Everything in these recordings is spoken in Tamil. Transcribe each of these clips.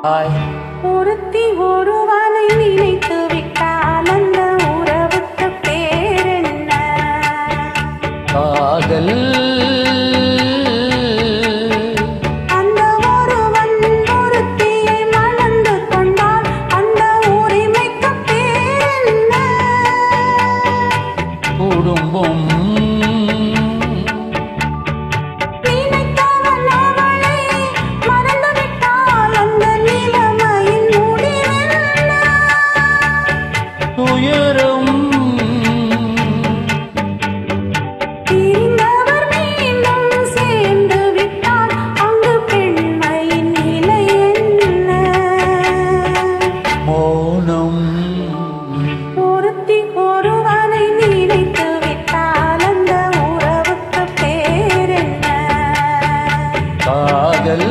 ஹாய் ஒருத்தி ஒருவனை நினைத்து விட்டால் அந்த உறவுக்கு பேரென்ன காதல் அந்த ஒருவன் ஒருத்தியை மணந்து கொண்டால் அந்த உரிமைக்கு பேரென்ன குடும்பம் நினைத்தவன் அவளை மறந்துவிட்டால் அந்த நிலைமையின் முடிவென்ன துயரம் பிரிந்தவர் மீண்டும் சேர்ந்து விட்டால் அங்கு பெண்மையின் நிலை என்ன மௌனம் ஒருத்தி ஒருவனை நினைத்து விட்டால் அந்த உறவுக்கு பேரென்ன காதல்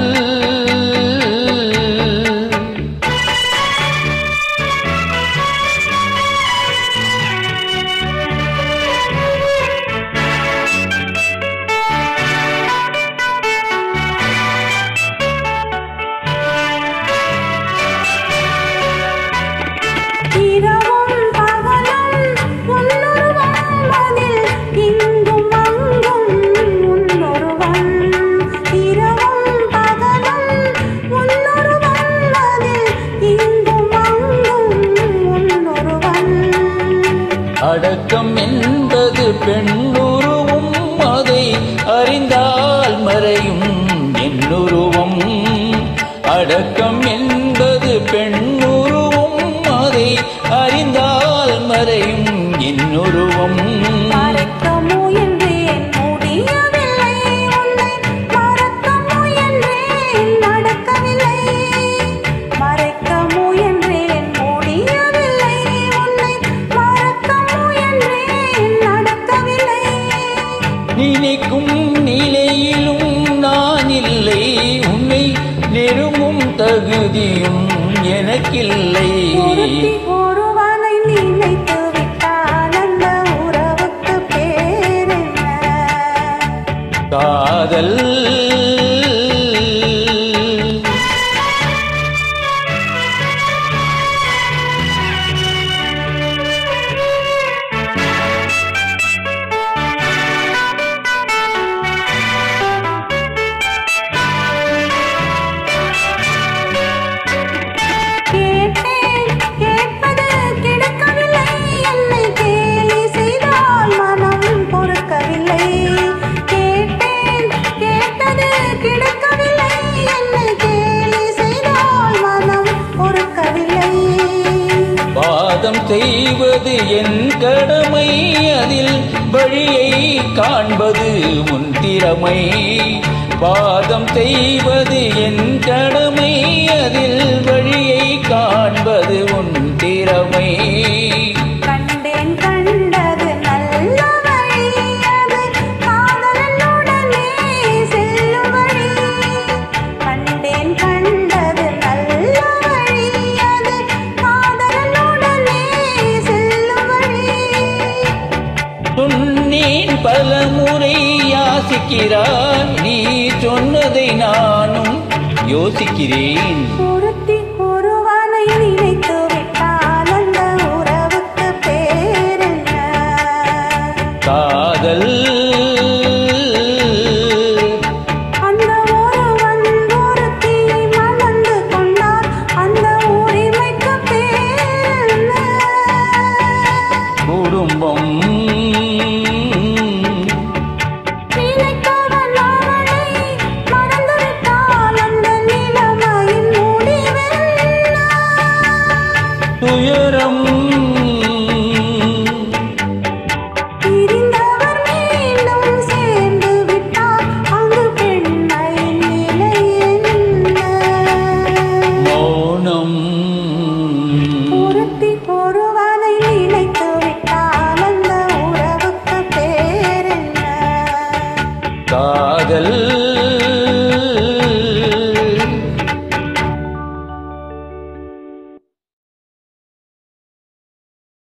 இரவும் பகலும் உன்னுருவம் அதில் இங்கும் அங்கும் உன்னுருவம் இரவும் பகலும் உன்னுருவம் அதில் இங்கும் அங்கும் உன்னுருவம் அடக்கம் என்பது பெண்ணுருவும் அதை அறிந்தால் மறையும் என்னுருவம் அடக்கம் என்பது பெண்ணுருவும் அதை அறிந்தால் மறையும் என்னுருவம் மறைக்க முயன்றேன் முடியவில்லை உன்னை மறக்க முயன்றேன் நடக்கவில்லை மறைக்க முயன்றேன் முடியவில்லை உன்னை மறக்க முயன்றேன் நடக்கவில்லை நினைக்கும் நிலையிலும் நான் இல்லை உன்னை நெருங்கும் தகுதியும் எனக்கில்லை ஒருத்தி ஒருவனை நினைத்து விட்டால் அந்த உறவுக்கு பேரென்ன காதல் கேட்டேன் கேட்பது கிடைக்கவில்லை என்னை கேலி செய்தால் மனம் பொறுக்கவில்லை கேட்டேன் கேட்டது கிடைக்கவில்லை என்னை கேலி செய்தால் மனம் பொறுக்கவில்லை வாதம் செய்வது என் கடமை அதில் வழியை காண்பது உன் திறமை வாதம் செய்வது என் கடமை அதில் வழியை காண்பது உன் திறமை கண்டேன் கண்டது நல்ல வழி அது காதலனுடனே செல்லும் வழி கண்டேன் கண்டது நல்ல வழி அது காதலனுடனே செல்லும் வழி சொன்னேன் பல முறை யாசிக்கிறாய் நீ சொன்னதை நானும் யோசிக்கிறேன் ஒருத்தி ஒருவனை நினைத்து விட்டால் அந்த உறவுக்கு பேரென்ன காதல் அந்த ஒருவன் ஒருத்தியை மணந்து கொண்டால் அந்த உரிமைக்கு பேரென்ன குடும்பம் நினைத்தவன் அவளை மறந்துவிட்டால் அந்த நிலைமையின் முடிவென்ன துயரம் பிரிந்தவர் மீண்டும் சேர்ந்து விட்டால் அங்கு பெண்மையின் நிலை என்ன மௌனம் ஒருத்தி ஒருவனை நினைத்து விட்டால் அந்த உறவுக்கு பேரென்ன காதல்